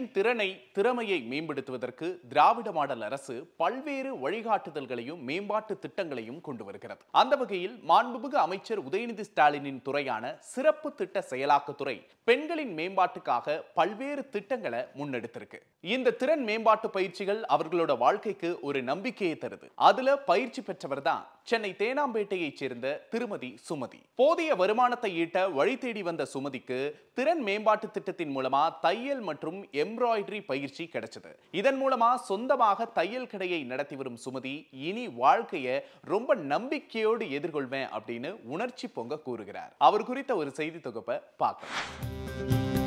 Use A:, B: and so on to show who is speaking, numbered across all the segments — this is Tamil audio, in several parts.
A: திறனை திறமையை மேம்படுத்துவதற்கு திராவிட மாடல் அரசு பல்வேறு வழிகாட்டுதல்களையும் மேம்பாட்டு திட்டங்களையும் கொண்டு வருகிறது அந்த வகையில் மாண்புமிகு அமைச்சர் உதயநிதி ஸ்டாலினின் துறையான சிறப்பு திட்ட செயலாக்கத்துறை பெண்களின் மேம்பாட்டுக்காக பல்வேறு திட்டங்களை முன்னெடுத்திருக்கு இந்த திறன் மேம்பாட்டு பயிற்சிகள் அவர்களோட வாழ்க்கைக்கு ஒரு நம்பிக்கையை தருது அதுல பயிற்சி பெற்றவர் தான் சென்னை தேனாம்பேட்டையைச் சேர்ந்த திருமதி சுமதி போதிய வருமானத்தை ஈட்ட வழி தேடி வந்த சுமதிக்கு திறன் மேம்பாட்டு திட்டத்தின் மூலமா தையல் மற்றும் எம்ப்ராய்டரி பயிற்சி கிடைச்சது இதன் மூலமா சொந்தமாக தையல் கடையை நடத்தி வரும் சுமதி இனி வாழ்க்கைய ரொம்ப நம்பிக்கையோடு எதிர்கொள்வேன் அப்படின்னு உணர்ச்சி பொங்க கூறுகிறார் அவர் குறித்த ஒரு செய்தி தொகுப்பை பார்க்கலாம்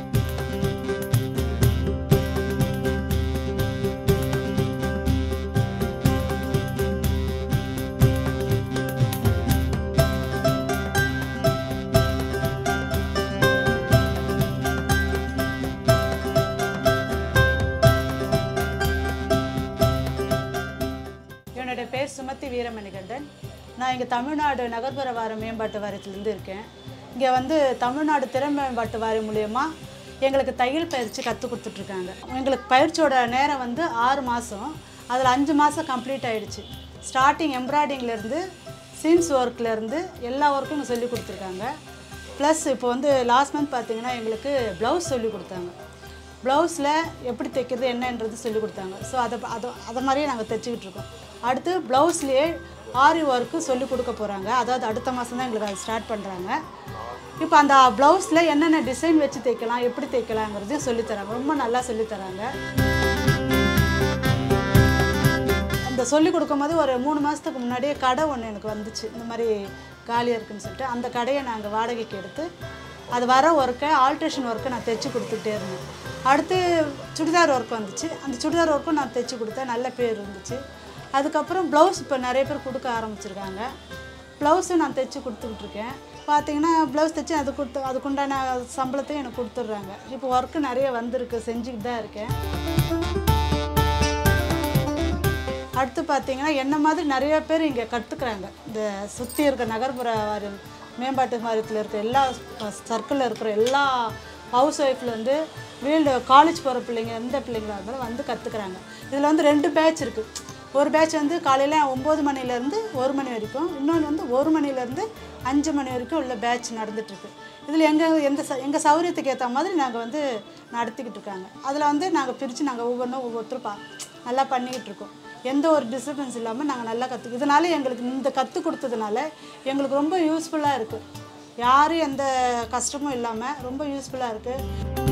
B: என்னுடைய பேர் சுமதி வீரமணிகண்டன் நான் இங்கே தமிழ்நாடு நகர்ப்புற வார மேம்பாட்டு வாரியத்திலேருந்து இருக்கேன் இங்கே வந்து தமிழ்நாடு திறன் மேம்பாட்டு வாரியம் மூலயமா எங்களுக்கு தையல் பயிற்சி கற்றுக் கொடுத்துட்ருக்காங்க எங்களுக்கு பயிற்சியோட நேரம் வந்து ஆறு மாதம் அதில் அஞ்சு மாதம் கம்ப்ளீட் ஆயிடுச்சு ஸ்டார்டிங் எம்ப்ராய்டிங்லேருந்து சீன்ஸ் ஒர்க்லேருந்து எல்லா ஒர்க்கும் இங்கே சொல்லி கொடுத்துருக்காங்க ப்ளஸ் இப்போ வந்து லாஸ்ட் மந்த் பார்த்தீங்கன்னா எங்களுக்கு ப்ளவுஸ் சொல்லி கொடுத்தாங்க ப்ளவுஸில் எப்படி தைக்கிறது என்னன்றது சொல்லி கொடுத்தாங்க ஸோ அதை அதை அதை மாதிரியே நாங்கள் தைச்சிக்கிட்டு இருக்கோம் அடுத்து ப்ளவுஸ்லேயே ஆரி ஒர்க்கு சொல்லி கொடுக்க போகிறாங்க அதாவது அடுத்த மாதம் தான் எங்களுக்கு அது ஸ்டார்ட் பண்ணுறாங்க இப்போ அந்த ப்ளவுஸில் என்னென்ன டிசைன் வச்சு தைக்கலாம் எப்படி தைக்கலாங்கிறதையும் சொல்லித்தராங்க ரொம்ப நல்லா சொல்லித்தராங்க அந்த சொல்லி கொடுக்கும்போது ஒரு மூணு மாதத்துக்கு முன்னாடியே கடை ஒன்று எனக்கு வந்துச்சு இந்த மாதிரி காலியாக இருக்குன்னு சொல்லிட்டு அந்த கடையை நாங்கள் வாடகைக்கு எடுத்து அது வர ஒர்க்கை ஆல்ட்ரேஷன் ஒர்க்கை நான் தைச்சி கொடுத்துட்டே இருந்தேன் அடுத்து சுடிதார் ஒர்க் வந்துச்சு அந்த சுடிதார் ஒர்க்கும் நான் தைச்சி கொடுத்தேன் நல்ல பேர் இருந்துச்சு அதுக்கப்புறம் ப்ளவுஸ் இப்போ நிறைய பேர் கொடுக்க ஆரம்பிச்சிருக்காங்க ப்ளவுஸும் நான் தைச்சி கொடுத்துக்கிட்டு இருக்கேன் பார்த்தீங்கன்னா ப்ளவுஸ் தைச்சி அது கொடுத்து அதுக்குண்டான சம்பளத்தையும் எனக்கு கொடுத்துட்றாங்க இப்போ ஒர்க்கு நிறைய வந்திருக்கு செஞ்சுக்கிட்டு தான் இருக்கேன் அடுத்து பார்த்தீங்கன்னா என்ன மாதிரி நிறைய பேர் இங்கே கற்றுக்குறாங்க இந்த சுற்றி இருக்க நகர்ப்புற வாரியம் மேம்பாட்டு வாரியத்தில் இருக்க எல்லா சர்க்கிளில் இருக்கிற எல்லா ஹவுஸ் ஒய்ஃப்லேருந்து வீல்டு காலேஜ் போகிற பிள்ளைங்க எந்த பிள்ளைங்களா இருந்தாலும் வந்து கற்றுக்குறாங்க இதில் வந்து ரெண்டு பேட்ச் இருக்குது ஒரு பேட்ச் வந்து காலையில் ஒம்பது மணிலேருந்து ஒரு மணி வரைக்கும் இன்னொன்று வந்து ஒரு மணிலேருந்து அஞ்சு மணி வரைக்கும் உள்ள பேட்ச் நடந்துகிட்ருக்கு இதில் எங்கள் எந்த ச எங்கள் சௌகரியத்துக்கு ஏற்ற மாதிரி நாங்கள் வந்து நடத்திக்கிட்டு இருக்காங்க அதில் வந்து நாங்கள் பிரித்து நாங்கள் ஒவ்வொன்றும் ஒவ்வொருத்தரும் பா நல்லா பண்ணிக்கிட்டு இருக்கோம் எந்த ஒரு டிஸ்டர்பன்ஸ் இல்லாமல் நாங்கள் நல்லா கற்று இதனால எங்களுக்கு இந்த கற்றுக் கொடுத்ததுனால எங்களுக்கு ரொம்ப யூஸ்ஃபுல்லாக இருக்குது யாரும் எந்த கஷ்டமும் இல்லாமல் ரொம்ப யூஸ்ஃபுல்லாக இருக்குது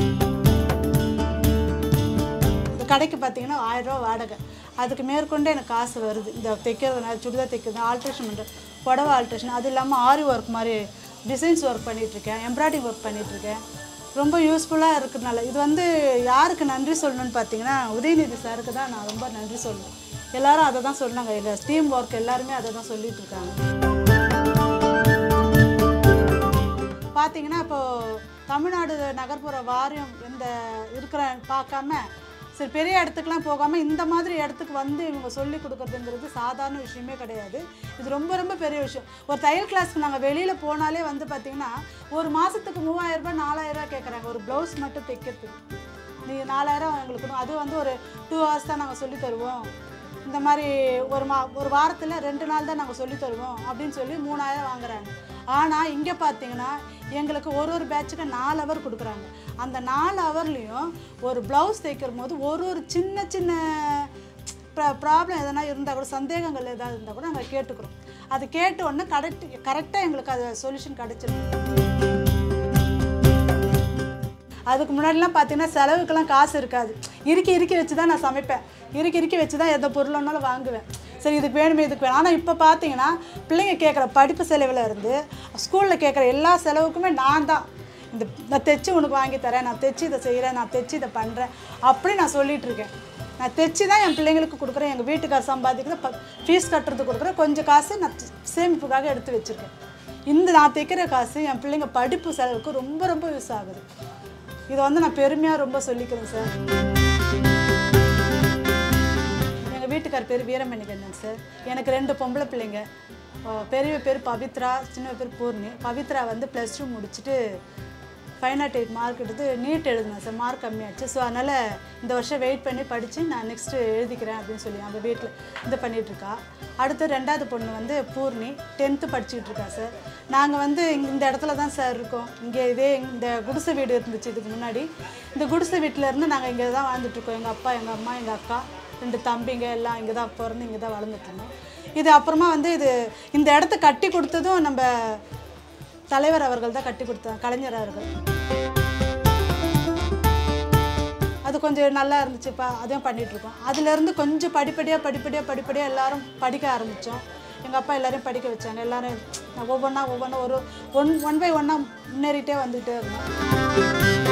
B: இந்த கடைக்கு பார்த்தீங்கன்னா ஆயிரரூவா வாடகை அதுக்கு மேற்கொண்டு எனக்கு காசு வருது இந்த தைக்கிறதுனால சுடிதார் தைக்கிறது ஆல்ட்ரேஷன் பண்ணுறது புடவை ஆல்ட்ரேஷன் அது இல்லாமல் ஆரி ஒர்க் மாதிரி டிசைன்ஸ் ஒர்க் பண்ணிகிட்ருக்கேன் எம்ப்ராய்டிங் ஒர்க் பண்ணிகிட்ருக்கேன் ரொம்ப யூஸ்ஃபுல்லாக இருக்கிறதுனால இது வந்து யாருக்கு நன்றி சொல்லணும்னு பார்த்தீங்கன்னா உதயநிதி சாருக்கு தான் நான் ரொம்ப நன்றி சொல்லணும் எல்லாரும் அதை தான் சொன்னாங்க எங்கள் டீம் ஒர்க் எல்லாருமே அதை தான் சொல்லிட்டு இருக்காங்க பார்த்தீங்கன்னா இப்போது தமிழ்நாடு நகர்ப்புற வாரியம் இந்த இருக்கிற பார்க்காம சரி பெரிய இடத்துக்குலாம் போகாமல் இந்த மாதிரி இடத்துக்கு வந்து இவங்க சொல்லி கொடுக்குறதுங்கிறது சாதாரண விஷயமே கிடையாது இது ரொம்ப ரொம்ப பெரிய விஷயம் ஒரு தையல் கிளாஸ்க்கு நாங்கள் வெளியில் போனாலே வந்து பார்த்திங்கன்னா ஒரு மாதத்துக்கு மூவாயிரம் ரூபாய் நாலாயிரம் ரூபாய் கேட்குறாங்க ஒரு ப்ளவுஸ் மட்டும் தைக்கிறதுக்கு நீங்கள் நாலாயிரம் எங்களுக்கு கொடுங்க. அது வந்து ஒரு டூ ஹவர்ஸ் தான் நாங்கள் சொல்லி தருவோம் இந்த மாதிரி ஒரு மா ஒரு வாரத்தில் ரெண்டு நாள் தான் நாங்கள் சொல்லி தருவோம் அப்படின்னு சொல்லி மூணாயிரம் வாங்குறாங்க ஆனால் இங்கே பார்த்தீங்கன்னா எங்களுக்கு ஒரு ஒரு பேட்சுக்கு நாலு ஹவர் கொடுக்குறாங்க அந்த நாலு ஹவர்லேயும் ஒரு ப்ளவுஸ் தைக்கிற போது ஒரு ஒரு சின்ன சின்ன ப்ராப்ளம் எதனா இருந்தால் கூட சந்தேகங்கள் ஏதாவது இருந்தால் கூட நாங்கள் கேட்டுக்கிறோம் அது கேட்ட உடனே கரெக்ட் கரெக்டாக எங்களுக்கு அது சொல்யூஷன் கிடச்சிருக்கு அதுக்கு முன்னாடிலாம் பார்த்தீங்கன்னா செலவுக்கெல்லாம் காசு இருக்காது இறுக்கி இறுக்கி வச்சு தான் நான் சமைப்பேன் இறுக்கி இறுக்கி வச்சு தான் எந்த பொருளுன்னாலும் வாங்குவேன் சரி இதுக்கு வேணுமே இதுக்கு வேணும் ஆனால் இப்போ பார்த்தீங்கன்னா பிள்ளைங்க கேட்குற படிப்பு செலவில் இருந்து ஸ்கூலில் கேட்குற எல்லா செலவுக்குமே நான் தான் இந்த நான் தைச்சி உனக்கு வாங்கி தரேன் நான் தைச்சி இதை செய்கிறேன் நான் தைச்சி இதை பண்ணுறேன் அப்படி நான் சொல்லிட்டு இருக்கேன் நான் தைச்சி தான் என் பிள்ளைங்களுக்கு கொடுக்குறேன் எங்கள் வீட்டுக்கார் சம்பாதிக்கிறது ஃபீஸ் கட்டுறது கொடுக்குறேன் கொஞ்சம் காசு நான் சேமிப்புக்காக எடுத்து வச்சுருக்கேன் இந்த நான் தைக்கிற காசு என் பிள்ளைங்க படிப்பு செலவுக்கு ரொம்ப ரொம்ப யூஸ் ஆகுது இதை வந்து நான் பெருமையாக ரொம்ப சொல்லிக்கிறேன் சார் எங்கள் வீட்டுக்கார் பேர் வீரமணிகண்ணன் சார் எனக்கு ரெண்டு பொம்பளை பிள்ளைங்க அஹ் பெரிய பேர் பவித்ரா சின்ன பேர் பூர்ணி பவித்ரா வந்து ப்ளஸ் டூ முடிச்சுட்டு ஃபைவ் நாட் எயிட் மார்க் எடுத்து நீட் எழுதினேன் சார் மார்க் கம்மியாச்சு ஸோ அதனால் இந்த வருஷம் வெயிட் பண்ணி படித்து நான் நெக்ஸ்ட்டு எழுதிக்கிறேன் அப்படின்னு சொல்லி அந்த வீட்டில் இது பண்ணிகிட்டு இருக்கா அடுத்து ரெண்டாவது பொண்ணு வந்து பூர்ணி டென்த்து படிச்சுக்கிட்டு இருக்கா சார் நாங்கள் வந்து இங்க இந்த இடத்துல தான் சார் இருக்கோம் இங்கே இதே இந்த குடிசை வீடு இருந்துச்சு இதுக்கு முன்னாடி இந்த குடிசை வீட்டில் இருந்து நாங்கள் இங்கே தான் வாழ்ந்துட்டுருக்கோம் எங்கள் அப்பா எங்கள் அம்மா எங்கள் அக்கா ரெண்டு தம்பிங்க எல்லாம் இங்கே தான் பிறந்து இங்கே தான் வளர்ந்துட்டு இருந்தோம் இது அப்புறமா வந்து இது இந்த இடத்த கட்டி கொடுத்ததும் நம்ம தலைவர் அவர்கள் தான் கட்டி கொடுத்தாங்க கலைஞர் அவர்கள் அது கொஞ்சம் நல்லா இருந்துச்சுப்பா அதையும் பண்ணிட்டு இருக்கோம் அதுலேருந்து கொஞ்சம் படிப்படியாக படிப்படியாக படிப்படியாக எல்லாரும் படிக்க ஆரம்பித்தோம் எங்கள் அப்பா எல்லாரையும் படிக்க வச்சாங்க எல்லாரும் ஒவ்வொன்றா ஒவ்வொன்றா ஒரு ஒன் ஒன் பை ஒன்றா முன்னேறிட்டே வந்துகிட்டே இருந்தோம்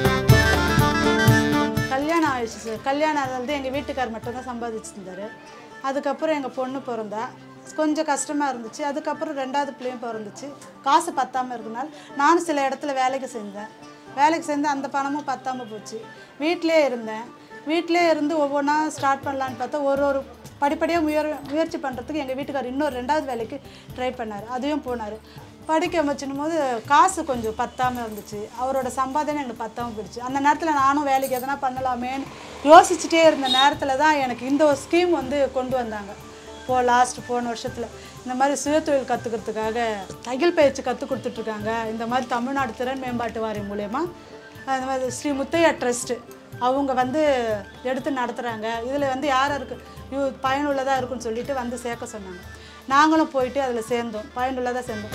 B: கல்யாணம் ஆயிடுச்சு சார் கல்யாணம் ஆனது எங்கள் வீட்டுக்கார் மட்டும்தான் சம்பாதிச்சிருந்தாரு அதுக்கப்புறம் எங்கள் பொண்ணு பிறந்தா கொஞ்சம் கஷ்டமாக இருந்துச்சு அதுக்கப்புறம் ரெண்டாவது பிள்ளையும் பிறந்துச்சு காசு பத்தாமல் இருக்கனால நானும் சில இடத்துல வேலைக்கு செஞ்சேன் வேலைக்கு சேர்ந்து அந்த பணமும் பத்தாமல் போச்சு வீட்டிலே இருந்தேன் வீட்டிலே இருந்து ஒவ்வொன்றா ஸ்டார்ட் பண்ணலான்னு பார்த்தா ஒரு ஒரு படிப்படியாக முயற் முயற்சி பண்ணுறதுக்கு எங்கள் வீட்டுக்கார் இன்னொரு ரெண்டாவது வேலைக்கு ட்ரை பண்ணார் அதையும் போனார் படிக்க வச்சுனும் போது காசு கொஞ்சம் பத்தாமல் இருந்துச்சு அவரோட சம்பாதனை எனக்கு பத்தாமல் போயிடுச்சு அந்த நேரத்தில் நானும் வேலைக்கு எதனா பண்ணலாமேன்னு யோசிச்சுட்டே இருந்த நேரத்தில் தான் எனக்கு இந்த ஒரு ஸ்கீம் வந்து கொண்டு வந்தாங்க போ லாஸ்ட் போன வருஷத்தில் இந்த மாதிரி சுயதொழில் கற்றுக்கிறதுக்காக தையல் பயிற்சி கற்றுக் கொடுத்துட்ருக்காங்க இந்த மாதிரி தமிழ்நாடு திறன் மேம்பாட்டு வாரியம் மூலயமா அந்த மாதிரி ஸ்ரீ முத்தையா ட்ரஸ்ட்டு அவங்க வந்து எடுத்து நடத்துகிறாங்க இதில் வந்து யார் யாருக்கு யூ பயனுள்ளதாக இருக்குன்னு சொல்லிட்டு வந்து சேர்க்க சொன்னாங்க நாங்களும் போயிட்டு அதில் சேர்ந்தோம் பயனுள்ளதாக சேர்ந்தோம்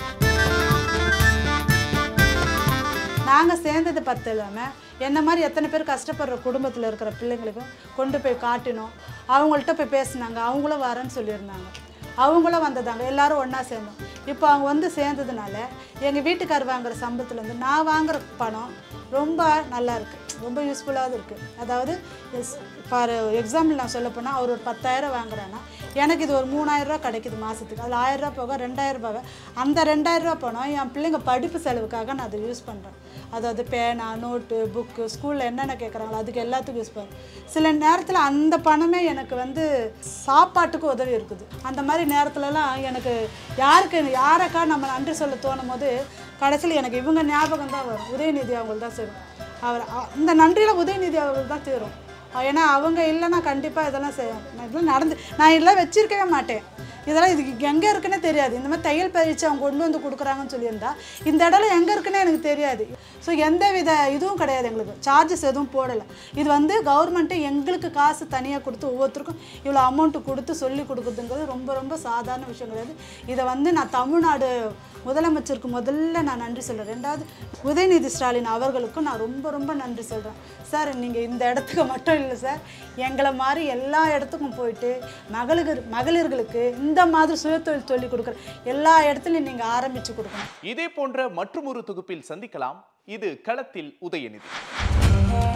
B: நாங்கள் சேர்ந்தது பத்து இல்லாமல் என்ன மாதிரி எத்தனை பேர் கஷ்டப்படுற குடும்பத்தில் இருக்கிற பிள்ளைங்களுக்கும் கொண்டு போய் காட்டினோம் அவங்கள்ட்ட போய் பேசினாங்க அவங்களும் வரேன்னு சொல்லியிருந்தாங்க அவங்களும் வந்ததாங்க எல்லாரும் ஒன்றா சேர்ந்தோம் இப்போ அவங்க வந்து சேர்ந்ததுனால எங்கள் வீட்டுக்கார் வாங்குற சம்பளத்துலேருந்து நான் வாங்குற பணம் ரொம்ப நல்லா இருக்குது ரொம்ப யூஸ்ஃபுல்லாகவும் இருக்குது அதாவது ஃபார் எக்ஸாம்பிள் நான் சொல்ல போனால் அவர் ஒரு பத்தாயிரம் வாங்குறான்னா எனக்கு இது ஒரு மூணாயிரரூவா கிடைக்குது மாதத்துக்கு அதில் ஆயிரரூவா போக ரெண்டாயிரம் போக அந்த ரெண்டாயிரரூவா பணம் என் பிள்ளைங்க படிப்பு செலவுக்காக நான் அதை யூஸ் பண்ணுறேன் அதாவது பேனா நோட்டு புக்கு ஸ்கூலில் என்னென்ன கேட்குறாங்களோ அதுக்கு எல்லாத்துக்கும் யூஸ் பண்ணுறேன் சில நேரத்தில் அந்த பணமே எனக்கு வந்து சாப்பாட்டுக்கு உதவி இருக்குது அந்த மாதிரி நேரத்துலலாம் எனக்கு யாருக்கு யாருக்கா நம்ம நன்றி சொல்ல தோணும் போது கடைசியில் எனக்கு இவங்க ஞாபகம் தான் வரும் உதயநிதி அவங்களுக்கு தான் சேரும் அவர் அ- இந்த நன்றியில் உதயநிதி அவர்கள் தான் தீரும் ஏன்னா அவங்க இல்லைன்னா கண்டிப்பாக இதெல்லாம் செய்யும் நான் இதெல்லாம் நடந்து நான் இதெல்லாம் வச்சிருக்கவே மாட்டேன் இதெல்லாம் இதுக்கு எங்கே இருக்குன்னே தெரியாது இந்த மாதிரி தையல் பயிற்சி அவங்க கொண்டு வந்து கொடுக்குறாங்கன்னு சொல்லியிருந்தா இந்த இடம் எங்கே இருக்குன்னே எனக்கு தெரியாது ஸோ எந்த வித இதுவும் கிடையாது எங்களுக்கு சார்ஜஸ் எதுவும் போடலை இது வந்து கவர்மெண்ட்டு எங்களுக்கு காசு தனியாக கொடுத்து ஒவ்வொருத்தருக்கும் இவ்வளோ அமௌண்ட்டு கொடுத்து சொல்லி கொடுக்குறதுங்கிறது ரொம்ப ரொம்ப சாதாரண விஷயம் கிடையாது இதை வந்து நான் தமிழ்நாடு முதலமைச்சருக்கு முதல்ல நான் நன்றி சொல்கிறேன் ரெண்டாவது உதயநிதி ஸ்டாலின் அவர்களுக்கும் நான் ரொம்ப ரொம்ப நன்றி சொல்கிறேன் சார் நீங்கள் இந்த இடத்துக்கு மட்டும் இல்லை சார் எங்களை மாதிரி எல்லா இடத்துக்கும் போயிட்டு மகளிர் மகளிர்களுக்கு இந்த மாதிரி சுயதொழில் சொல்லிக் கொடுக்குற எல்லா இடத்துலையும் நீங்கள் ஆரம்பித்து கொடுக்கணும்
A: இதே போன்ற மற்றொரு தொகுப்பில் சந்திக்கலாம் இது களத்தில் உதயநிதி